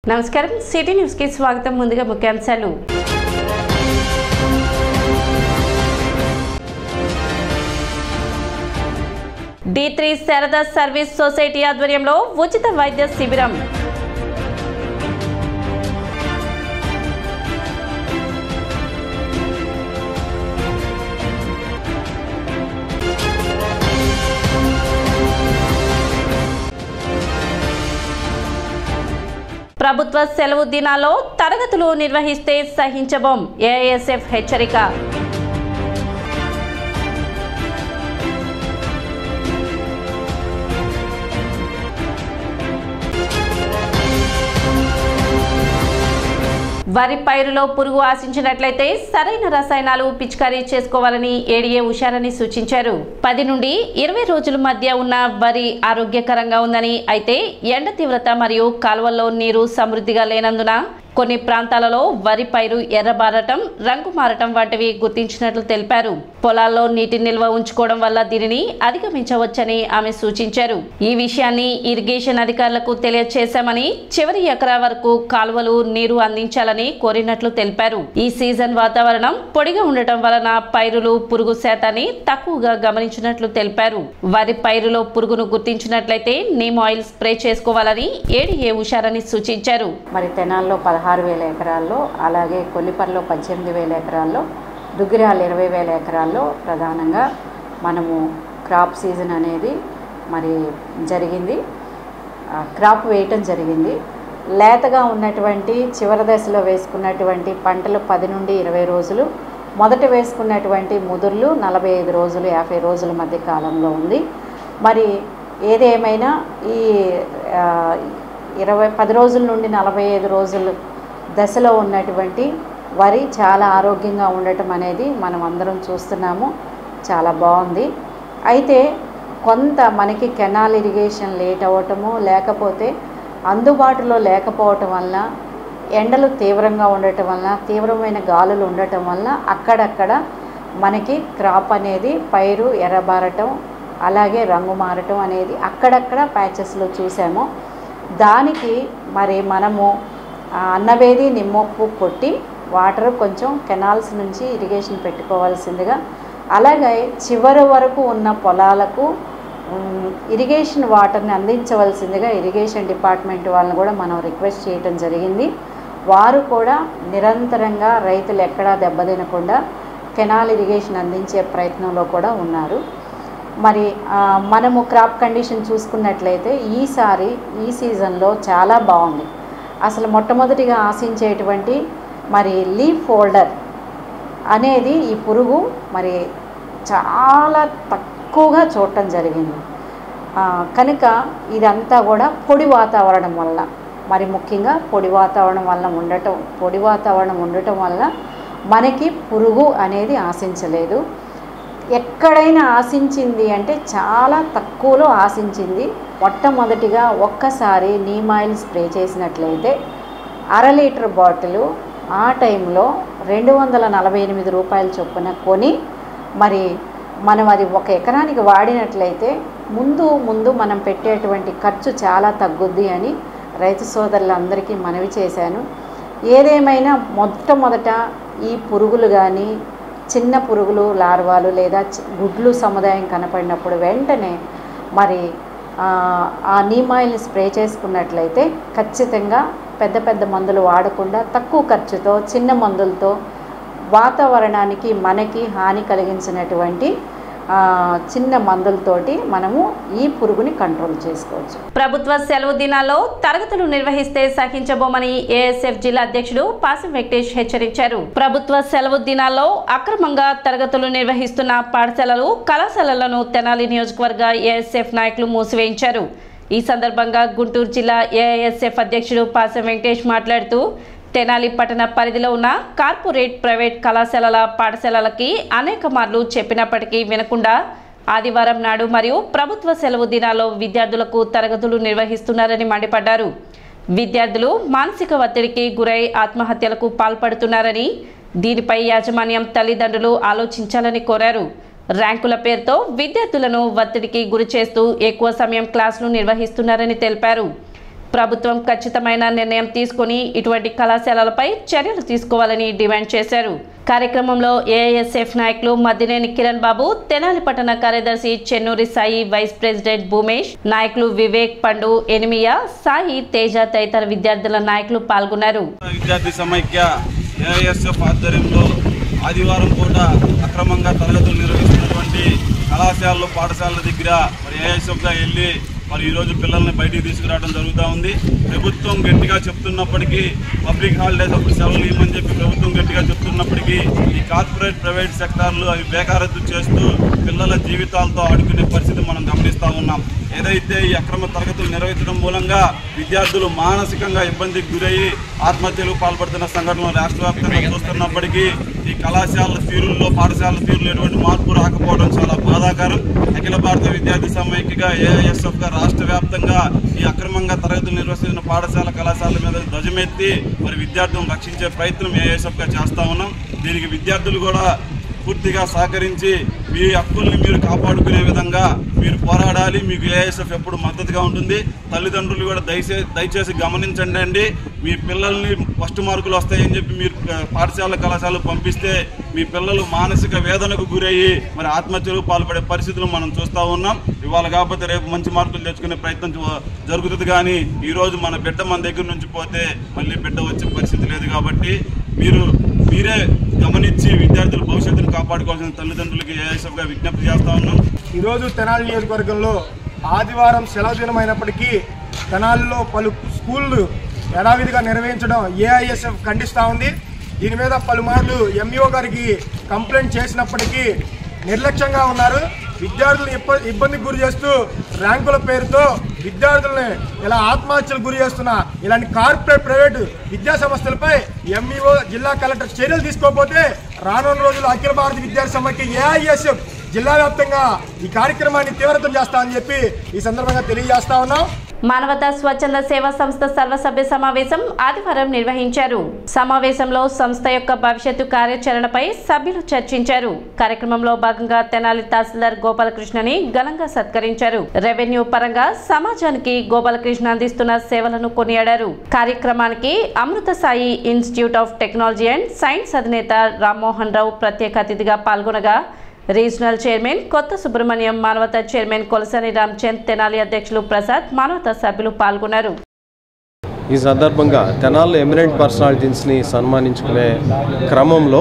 నమస్కారం city news కి స్వాగతం ముందుగా ముఖ్యాంశాలు D three Sharada service society ఆధ్వర్యంలో ఉచిత వైద్య శిబిరం ప్రభుత్వ సెలవు దినాల్లో తరగతులు నిర్వహిస్తే సహించబోం ఏఐఎస్ఎఫ్ హెచ్చరిక వరి పైరులో పురుగు ఆశించినట్లయితే సరైన రసాయనాలు పిచికారీ చేసుకోవాలని ఏడీఏ ఉషారని సూచించారు పది నుండి ఇరవై రోజుల మధ్య ఉన్న వరి ఆరోగ్యకరంగా ఉందని అయితే ఎండ తీవ్రత మరియు కాలువల్లో నీరు సమృద్ధిగా లేనందున కొన్ని ప్రాంతాలలో వరి పైరు ఎర్రబారటం రంగు మారటం వంటివి గుర్తించినట్లు తెలిపారు పొలాల్లో నీటి నిల్వ ఉంచుకోవడం వల్ల దీనిని అధిగమించవచ్చని ఆమె సూచించారు ఈ విషయాన్ని ఇరిగేషన్ అధికారులకు తెలియజేశామని చివరి ఎకరా వరకు కాలువలు నీరు అందించాలని కోరినట్లు తెలిపారు ఈ సీజన్ వాతావరణం పొడిగా ఉండటం వలన పైరులు పురుగు శాతాన్ని తక్కువగా గమనించినట్లు తెలిపారు వరి పైరులో పురుగును గుర్తించినట్లయితే నీమ్ ఆయిల్ స్ప్రే చేసుకోవాలని ఏడీఏ ఉషారని సూచించారు మరి తెనాల్లో పదహారు వేల ఎకరాల్లో అలాగే కొల్లిపర్లో పద్దెనిమిది వేల ఎకరాల్లో దుగ్గిరాలు ఇరవై వేల ఎకరాల్లో ప్రధానంగా మనము క్రాప్ సీజన్ అనేది మరి జరిగింది ఆ, క్రాప్ వేయటం జరిగింది లేతగా ఉన్నటువంటి చివరి దశలో వేసుకున్నటువంటి పంటలు పది నుండి ఇరవై రోజులు మొదట వేసుకున్నటువంటి ముదుర్లు నలభై ఐదు రోజులు యాభై రోజుల మధ్య కాలంలో ఉంది మరి ఏదేమైనా ఈ ఆ, ఇరవై పది రోజుల నుండి నలభై ఐదు రోజులు దశలో ఉన్నటువంటి వరి చాలా ఆరోగ్యంగా ఉండటం అనేది మనం అందరం చూస్తున్నాము చాలా బాగుంది అయితే కొంత మనకి కెనాల్ ఇరిగేషన్ లేట్ అవ్వటము లేకపోతే అందుబాటులో లేకపోవటం వల్ల ఎండలు తీవ్రంగా ఉండటం వల్ల తీవ్రమైన గాలులు ఉండటం వల్ల అక్కడక్కడ మనకి క్రాప్ అనేది పైరు ఎర్రబారటం అలాగే రంగు మారటం అనేది అక్కడక్కడ ప్యాచెస్లో చూసాము దానికి మరి మనము ఆ, అన్నవేది నిమ్మప్పు కొట్టి వాటర్ కొంచెం కెనాల్స్ నుంచి ఇరిగేషన్ పెట్టుకోవాల్సిందిగా అలాగే చివరి వరకు ఉన్న పొలాలకు ఉమ్, ఇరిగేషన్ వాటర్ని అందించవలసిందిగా ఇరిగేషన్ డిపార్ట్మెంట్ వాళ్ళని కూడా మనం రిక్వెస్ట్ చేయటం జరిగింది వారు కూడా నిరంతరంగా రైతులు ఎక్కడా దెబ్బతినకుండా కెనాల్ ఇరిగేషన్ అందించే ప్రయత్నంలో కూడా ఉన్నారు మరి ఆ, మనము క్రాప్ కండిషన్ చూసుకున్నట్లయితే ఈసారి ఈ సీజన్లో చాలా బాగుంది అసలు మొట్టమొదటిగా ఆశించేటువంటి మరి లీఫ్ ఫోల్డర్ అనేది ఈ పురుగు మరి చాలా తక్కువగా చూడటం జరిగింది ఆ, కనుక ఇదంతా కూడా పొడి వాతావరణం వల్ల మరి ముఖ్యంగా పొడి వాతావరణం వల్ల ఉండటం పొడి వాతావరణం ఉండటం వల్ల మనకి పురుగు అనేది ఆశించలేదు ఎక్కడైనా ఆశించింది అంటే చాలా తక్కువలో ఆశించింది మొట్టమొదటిగా ఒక్కసారి నీమాయిల్ స్ప్రే చేసినట్లయితే అర లీటర్ బాటిల్ ఆ టైంలో రెండు వందల నలభై ఎనిమిది రూపాయల చొప్పున కొని మరి మనం అది ఒక ఎకరానికి వాడినట్లయితే ముందు ముందు మనం పెట్టేటువంటి ఖర్చు చాలా తగ్గుద్ది అని రైతు సోదరులందరికీ మనవి చేశాను ఏదేమైనా మొట్టమొదట ఈ పురుగులు కానీ చిన్న పురుగులు లార్వాలు లేదా చి- గుడ్లు సముదాయం కనపడినప్పుడు వెంటనే మరి ఆ, ఆ నీమాయిల్ని స్ప్రే చేసుకున్నట్లయితే ఖచ్చితంగా పెద్ద పెద్ద మందులు వాడకుండా తక్కువ ఖర్చుతో చిన్న మందులతో వాతావరణానికి మనకి హాని కలిగించినటువంటి ఆ, చిన్న మందులతోటి మనము ఈ పురుగుని కంట్రోల్ చేసుకోవచ్చు ప్రభుత్వ సెలవు దినాల్లో తరగతులు నిర్వహిస్తే సహించబోమని ఏఎస్ఎఫ్ జిల్లా అధ్యక్షుడు పాసం వెంకటేష్ హెచ్చరించారు ప్రభుత్వ సెలవు దినాల్లో అక్రమంగా తరగతులు నిర్వహిస్తున్న పాఠశాలలు కళాశాలలను తెనాలి నియోజకవర్గ ఏఎస్ఎఫ్ నాయకులు మూసివేయించారు ఈ సందర్భంగా గుంటూరు జిల్లా ఏఐఎస్ఎఫ్ అధ్యక్షుడు పాసం వెంకటేష్ మాట్లాడుతూ తెనాలి పట్టణ పరిధిలో ఉన్న కార్పొరేట్ ప్రైవేట్ కళాశాలల పాఠశాలలకి అనేక మార్లు చెప్పినప్పటికీ వినకుండా ఆదివారం నాడు మరియు ప్రభుత్వ సెలవు దినాల్లో విద్యార్థులకు తరగతులు నిర్వహిస్తున్నారని మండిపడ్డారు విద్యార్థులు మానసిక ఒత్తిడికి గురై ఆత్మహత్యలకు పాల్పడుతున్నారని దీనిపై యాజమాన్యం తల్లిదండ్రులు ఆలోచించాలని కోరారు ర్యాంకుల పేరుతో విద్యార్థులను ఒత్తిడికి గురి చేస్తూ ఎక్కువ సమయం క్లాసులు నిర్వహిస్తున్నారని తెలిపారు ప్రభుత్వం ఖచ్చితమైన నిర్ణయం తీసుకుని ఇటువంటి కళాశాలలపై చర్యలు తీసుకోవాలని డిమాండ్ చేశారు కార్యక్రమంలో ఏఐఎస్ఎఫ్ నాయకులు మద్దినేని కిరణ్ బాబు తెనాలి పట్టణ కార్యదర్శి చెన్నూరి సాయి వైస్ ప్రెసిడెంట్ భూమేష్ నాయకులు వివేక్ పండు ఎనిమియా సాయి తేజ తదితర విద్యార్థుల నాయకులు పాల్గొన్నారు విద్యార్థి సమైక్య ఏఐఎస్ఎఫ్ ఆధ్వర్యంలో ఆదివారం పూట అక్రమంగా తరగతులు నిర్వహిస్తున్నటువంటి కళాశాలలు పాఠశాలల దగ్గర మరి ఏఐఎస్ఎఫ్గా వెళ్ళి మరి ఈరోజు పిల్లల్ని బయటికి తీసుకురావడం జరుగుతూ ఉంది ప్రభుత్వం గట్టిగా చెప్తున్నప్పటికీ పబ్లిక్ హాలిడేస్ అప్పుడు సెలవులు ఇవ్వమని చెప్పి ప్రభుత్వం గట్టిగా చెప్తున్నప్పటికీ ఈ కార్పొరేట్ ప్రైవేట్ సెక్టార్లు అవి బేకారత్తు చేస్తూ పిల్లల జీవితాలతో ఆడుకునే పరిస్థితి మనం గమనిస్తూ ఉన్నాం ఏదైతే ఈ అక్రమ తరగతులు నిర్వహించడం మూలంగా విద్యార్థులు మానసికంగా ఇబ్బందికి గురయ్యి ఆత్మహత్యలకు పాల్పడుతున్న సంఘటనలు రాష్ట్ర వ్యాప్తంగా చూస్తున్నప్పటికీ ఈ కళాశాలల తీరుల్లో పాఠశాలల తీరులో ఎటువంటి మార్పు రాకపోవడం చాలా బాధాకరం అఖిల భారత విద్యార్థి సమైక్యగా ఏఐఎస్ఎఫ్గా రాష్ట్ర వ్యాప్తంగా ఈ అక్రమంగా తరగతులు నిర్వహిస్తున్న పాఠశాల కళాశాలల మీద ధ్వజమెత్తి మరి విద్యార్థులను రక్షించే ప్రయత్నం ఏఐఎస్ఎఫ్గా చేస్తా ఉన్నాం దీనికి విద్యార్థులు కూడా పూర్తిగా సహకరించి మీ హక్కుల్ని మీరు కాపాడుకునే విధంగా మీరు పోరాడాలి మీకు ఏఎస్ఎఫ్ ఎప్పుడు మద్దతుగా ఉంటుంది తల్లిదండ్రులు కూడా దయచేసి దయచేసి గమనించండి అండి మీ పిల్లల్ని ఫస్ట్ మార్కులు వస్తాయని చెప్పి మీరు ఆ, పాఠశాల కళాశాలకు పంపిస్తే మీ పిల్లలు మానసిక వేదనకు గురయ్యి మరి ఆత్మహత్యలకు పాల్పడే పరిస్థితులు మనం చూస్తూ ఉన్నాం ఇవాళ కాకపోతే రేపు మంచి మార్కులు తెచ్చుకునే ప్రయత్నం చూ- జరుగుతుంది కానీ ఈరోజు మన బిడ్డ మన దగ్గర నుంచి పోతే మళ్ళీ బిడ్డ వచ్చే పరిస్థితి లేదు కాబట్టి మీరు మీరే గమనించి విద్యార్థుల భవిష్యత్తును కాపాడుకోవాల్సిన తల్లిదండ్రులకి ఏఎస్ఎఫ్గా విజ్ఞప్తి చేస్తా ఉన్నాం ఈరోజు తెనాలి నియోజకవర్గంలో ఆదివారం సెలవు దినమైనప్పటికీ తెనాలిలో పలు స్కూళ్ళు యథావిధిగా నిర్వహించడం ఏఐఎస్ఎఫ్ ఖండిస్తూ ఉంది దీని మీద పలుమార్లు ఎంఈఓ గారికి కంప్లైంట్ చేసినప్పటికీ నిర్లక్ష్యంగా ఉన్నారు విద్యార్థులను ఇబ్బ ఇబ్బందికి గురి చేస్తూ ర్యాంకుల పేరుతో విద్యార్థుల్ని ఇలా ఆత్మహత్యలకు గురి చేస్తున్న ఇలాంటి కార్పొరేట్ ప్రైవేటు విద్యా సంస్థలపై ఎంఈఓ జిల్లా కలెక్టర్ చర్యలు తీసుకోకపోతే రానున్న రోజుల్లో అఖిల భారత విద్యార్థి సమైక్య ఏఐఎస్ఎఫ్ జిల్లా వ్యాప్తంగా ఈ కార్యక్రమాన్ని తీవ్రతం చేస్తామని చెప్పి ఈ సందర్భంగా తెలియజేస్తా ఉన్నాం మానవతా స్వచ్ఛంద సేవా సంస్థ సర్వసభ్య సమావేశం ఆదివారం నిర్వహించారు సమావేశంలో సంస్థ యొక్క భవిష్యత్తు కార్యాచరణపై సభ్యులు చర్చించారు కార్యక్రమంలో భాగంగా తెనాలి తహసీల్దార్ గోపాలకృష్ణని ఘనంగా సత్కరించారు రెవెన్యూ పరంగా సమాజానికి గోపాలకృష్ణ అందిస్తున్న సేవలను కొనియాడారు కార్యక్రమానికి Amrita Sai Institute of Technology and Science అధినేత రామ్మోహన్ రావు ప్రత్యేక అతిథిగా పాల్గొనగా రీజనల్ చైర్మన్ కొత్త సుబ్రహ్మణ్యం మానవతా చైర్మన్ కొలసాని రామచంద్ తెనాలి అధ్యక్షులు ప్రసాద్ మానవతా సభ్యులు పాల్గొన్నారు ఈ సందర్భంగా తెనాలి ఎమినెంట్ పర్సనాలిటీస్ని సన్మానించుకునే క్రమంలో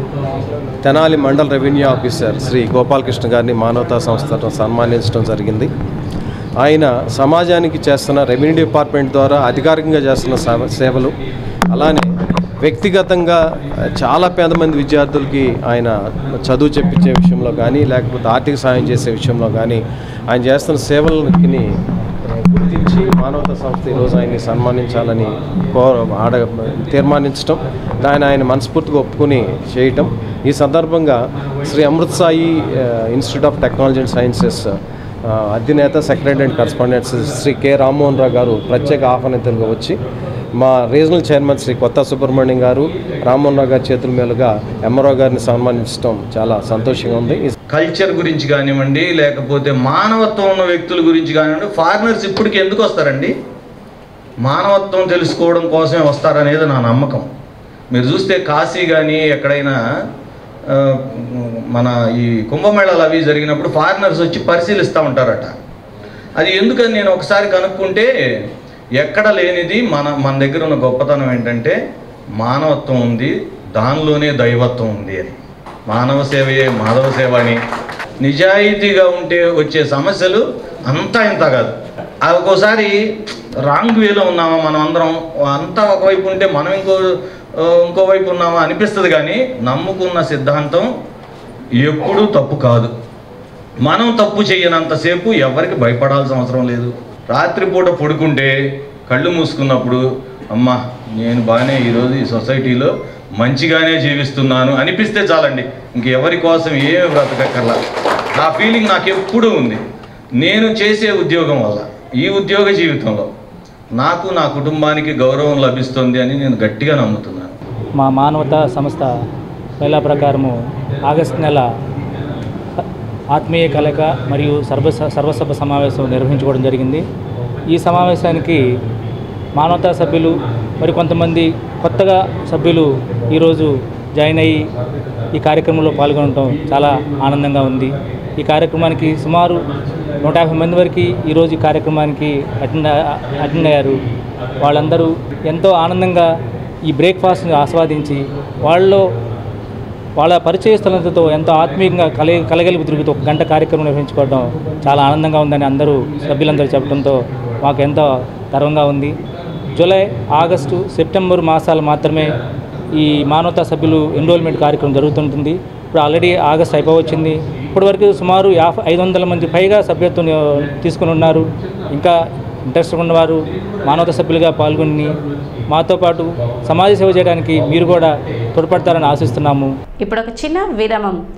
తెనాలి మండల్ రెవెన్యూ ఆఫీసర్ శ్రీ గోపాలకృష్ణ గారిని మానవతా సంస్థను సన్మానించడం జరిగింది ఆయన సమాజానికి చేస్తున్న రెవెన్యూ డిపార్ట్మెంట్ ద్వారా అధికారికంగా చేస్తున్న సేవ- సేవలు అలానే వ్యక్తిగతంగా చాలా పేద మంది విద్యార్థులకి ఆయన చదువు చెప్పించే విషయంలో కానీ లేకపోతే ఆర్థిక సాయం చేసే విషయంలో కానీ ఆయన చేస్తున్న సేవలకి గుర్తించి మానవతా సంస్థ ఈరోజు ఆయన్ని సన్మానించాలని కో ఆడ తీర్మానించడం దాన్ని ఆయన మనస్ఫూర్తిగా ఒప్పుకొని చేయటం ఈ సందర్భంగా శ్రీ అమృత్ సాయి ఆ, Institute of Technology and Sciences ఆ, అధినేత secretary and correspondent Shri K Rammohan Rao గారు ప్రత్యేక ఆహ్వానితులుగా వచ్చి మా రీజనల్ చైర్మన్ శ్రీ కొత్త సుబ్రహ్మణ్యం గారు రామ్మోహన్ రావు గారి చేతుల మీదుగా ఎంఆర్ఓ గారిని సన్మానించడం చాలా సంతోషంగా ఉంది ఈ కల్చర్ గురించి కానివ్వండి లేకపోతే మానవత్వం ఉన్న వ్యక్తుల గురించి కానివ్వండి ఫారినర్స్ ఇప్పటికి ఎందుకు వస్తారండి మానవత్వం తెలుసుకోవడం కోసమే వస్తారనేది నా నమ్మకం మీరు చూస్తే కాశీ కానీ ఎక్కడైనా ఆ, మన ఈ కుంభమేళాలు అవి జరిగినప్పుడు ఫారినర్స్ వచ్చి పరిశీలిస్తూ ఉంటారట అది ఎందుకని నేను ఒకసారి కనుక్కుంటే ఎక్కడ లేనిది మన మన దగ్గర ఉన్న గొప్పతనం ఏంటంటే మానవత్వం ఉంది దానిలోనే దైవత్వం ఉంది అని మానవ సేవయే మాధవ సేవ అని నిజాయితీగా ఉంటే వచ్చే సమస్యలు అంతా ఇంత కాదు అది ఒక్కోసారి రాంగ్ వేలో ఉన్నామా మనం అందరం అంతా ఒకవైపు ఉంటే మనం ఇంకో ఆ, ఇంకోవైపు ఉన్నామా అనిపిస్తుంది కానీ నమ్ముకున్న సిద్ధాంతం ఎప్పుడూ తప్పు కాదు మనం తప్పు చేయనంతసేపు ఎవరికి భయపడాల్సిన అవసరం లేదు రాత్రిపూట పడుకుంటే కళ్ళు మూసుకున్నప్పుడు అమ్మా నేను బాగానే ఈరోజు ఈ సొసైటీలో మంచిగానే జీవిస్తున్నాను అనిపిస్తే చాలండి ఇంకెవరి కోసం ఏమి బ్రతకక్కర్లా ఆ ఫీలింగ్ నాకు ఎప్పుడూ ఉంది నేను చేసే ఉద్యోగం వల్ల ఈ ఉద్యోగ జీవితంలో నాకు నా కుటుంబానికి గౌరవం లభిస్తుంది అని నేను గట్టిగా నమ్ముతున్నాను మా మానవతా సంస్థ వేళ ప్రకారము ఆగస్టు నెల ఆత్మీయ కలక మరియు సర్వ సర్వసభ సమావేశం నిర్వహించుకోవడం జరిగింది ఈ సమావేశానికి మానవతా సభ్యులు మరి కొంతమంది కొత్తగా సభ్యులు ఈరోజు జాయిన్ అయ్యి ఈ కార్యక్రమంలో పాల్గొనడం చాలా ఆనందంగా ఉంది ఈ కార్యక్రమానికి సుమారు నూట యాభై మంది వరకు ఈరోజు ఈ కార్యక్రమానికి అటెండ్ అటెండ్ అయ్యారు వాళ్ళందరూ ఎంతో ఆనందంగా ఈ బ్రేక్ఫాస్ట్ని ఆస్వాదించి వాళ్ళలో వాళ్ళ పరిచయస్తులతో ఎంతో ఆత్మీయంగా కల కలగలిపి తిరుగుతూ ఒక గంట కార్యక్రమం నిర్వహించుకోవడం చాలా ఆనందంగా ఉందని అందరూ సభ్యులందరూ చెప్పడంతో మాకు ఎంతో గర్వంగా ఉంది జూలై ఆగస్టు సెప్టెంబర్ మాసాలు మాత్రమే ఈ మానవతా సభ్యులు ఎన్రోల్మెంట్ కార్యక్రమం జరుగుతుంటుంది ఇప్పుడు ఆల్రెడీ ఆగస్ట్ అయిపోవచ్చింది ఇప్పటివరకు సుమారు యాభై ఐదు వందల మంది పైగా సభ్యత్వం తీసుకుని ఉన్నారు ఇంకా ఇంట్రెస్ట్ ఉన్నవారు మానవతా సభ్యులుగా పాల్గొని మాతో పాటు సమాజ సేవ చేయడానికి మీరు కూడా తోడ్పడతారని ఆశిస్తున్నాము ఇప్పుడు ఒక చిన్న విరామం